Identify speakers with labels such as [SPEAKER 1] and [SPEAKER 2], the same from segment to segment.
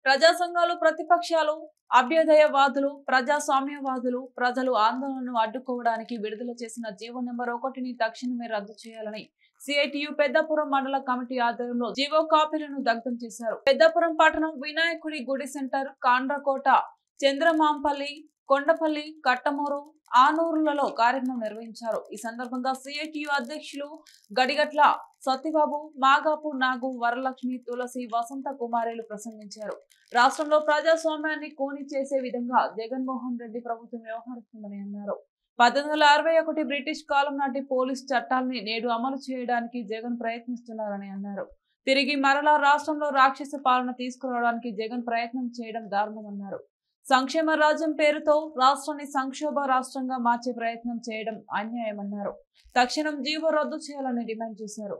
[SPEAKER 1] ప్రజా సంఘాలు ప్రతిపక్షాలు అభ్యుదయవాదులు ప్రజాస్వామ్యవాదులు ప్రజలు ఆందోళనను అడ్డుకోవడానికి విడుదల చేసిన జీవో నెంబర్ ఒకటిని తక్షణమే రద్దు చేయాలని సిఐటియు పెద్దపురం మండల కమిటీ ఆధ్వర్యంలో జీవో కాపీలను దగ్ధం చేశారు పెద్దపురం పట్టణం వినాయకుడి గుడి సెంటర్ కాండ్రకోట చంద్రమాంపల్లి కొండపల్లి కట్టమూరు ఆనూరులలో కార్యక్రమం నిర్వహించారు ఈ సందర్భంగా సిఐటియు అధ్యక్షులు గడిగట్ల సత్యబాబు మాగాపు నాగు వరలక్ష్మి తులసి వసంత కుమారేలు ప్రసంగించారు రాష్ట్రంలో ప్రజాస్వామ్యాన్ని కూని చేసే విధంగా జగన్మోహన్ రెడ్డి ప్రభుత్వం వ్యవహరిస్తుందని అన్నారు పద్దెనిమిది వందల అరవై ఒకటి బ్రిటిష్ కాలం నాటి పోలీస్ చట్టాల్ని నేడు అమలు చేయడానికి జగన్ ప్రయత్నిస్తున్నారని అన్నారు తిరిగి మరలా రాష్ట్రంలో రాక్షస పాలన తీసుకురావడానికి జగన్ ప్రయత్నం చేయడం దారుణమన్నారు సంక్షేమ రాజ్యం పేరుతో రాష్ట్రాన్ని సంక్షోభ రాష్ట్రంగా మార్చే ప్రయత్నం చేయడం అన్యాయమన్నారు తక్షణం జీవో రద్దు చేయాలని డిమాండ్ చేశారు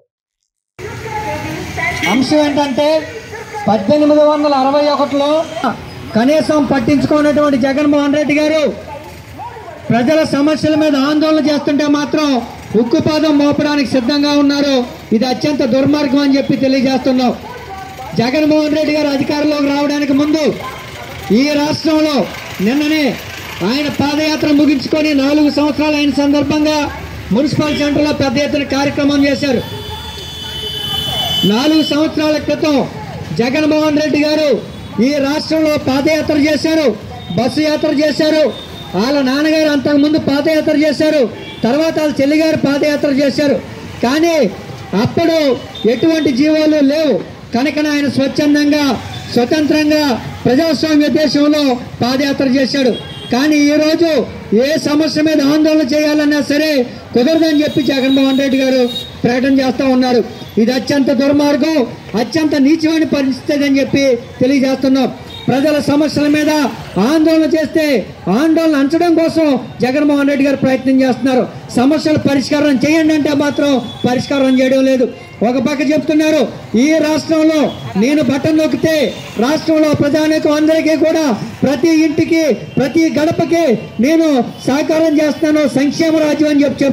[SPEAKER 2] అంశం ఏంటంటే పద్దెనిమిది వందల అరవై ఒకటిలో కనీసం పట్టించుకున్నటువంటి జగన్మోహన్ రెడ్డి గారు ప్రజల సమస్యల మీద ఆందోళన చేస్తుంటే మాత్రం ఉక్కుపాదం మోపడానికి సిద్ధంగా ఉన్నారు ఇది అత్యంత దుర్మార్గం అని చెప్పి తెలియజేస్తున్నాం జగన్మోహన్ రెడ్డి గారు అధికారంలోకి రావడానికి ముందు ఈ రాష్ట్రంలో నిన్ననే ఆయన పాదయాత్ర ముగించుకొని నాలుగు సంవత్సరాలు అయిన సందర్భంగా మున్సిపల్ సెంటర్లో పెద్ద ఎత్తున కార్యక్రమం చేశారు నాలుగు సంవత్సరాల క్రితం జగన్మోహన్ రెడ్డి గారు ఈ రాష్ట్రంలో పాదయాత్ర చేశారు బస్సు యాత్ర చేశారు వాళ్ళ నాన్నగారు అంతకుముందు పాదయాత్ర చేశారు తర్వాత వాళ్ళ చెల్లిగారు పాదయాత్ర చేశారు కానీ అప్పుడు ఎటువంటి జీవాలు లేవు కనుక ఆయన స్వచ్ఛందంగా స్వతంత్రంగా ప్రజాస్వామ్య దేశంలో పాదయాత్ర చేశాడు కానీ ఈరోజు ఏ సమస్య మీద ఆందోళన చేయాలన్నా సరే కుదరదని చెప్పి జగన్మోహన్ రెడ్డి గారు ప్రకటన చేస్తూ ఉన్నారు ఇది అత్యంత దుర్మార్గం అత్యంత నీచమైన పరిస్థితి అని చెప్పి తెలియజేస్తున్నాం ప్రజల సమస్యల మీద ఆందోళన చేస్తే ఆందోళన అంచడం కోసం జగన్మోహన్ రెడ్డి గారు ప్రయత్నం చేస్తున్నారు సమస్యలు పరిష్కారం చేయండి అంటే మాత్రం పరిష్కారం చేయడం లేదు ఒక పక్క చెప్తున్నారు ఈ రాష్ట్రంలో నేను బటన్ నొక్కితే రాష్ట్రంలో ప్రజానీకం అందరికీ కూడా ప్రతి ఇంటికి ప్రతి గడపకి నేను సహకారం చేస్తాను సంక్షేమ రాజ్యం అని చెప్పి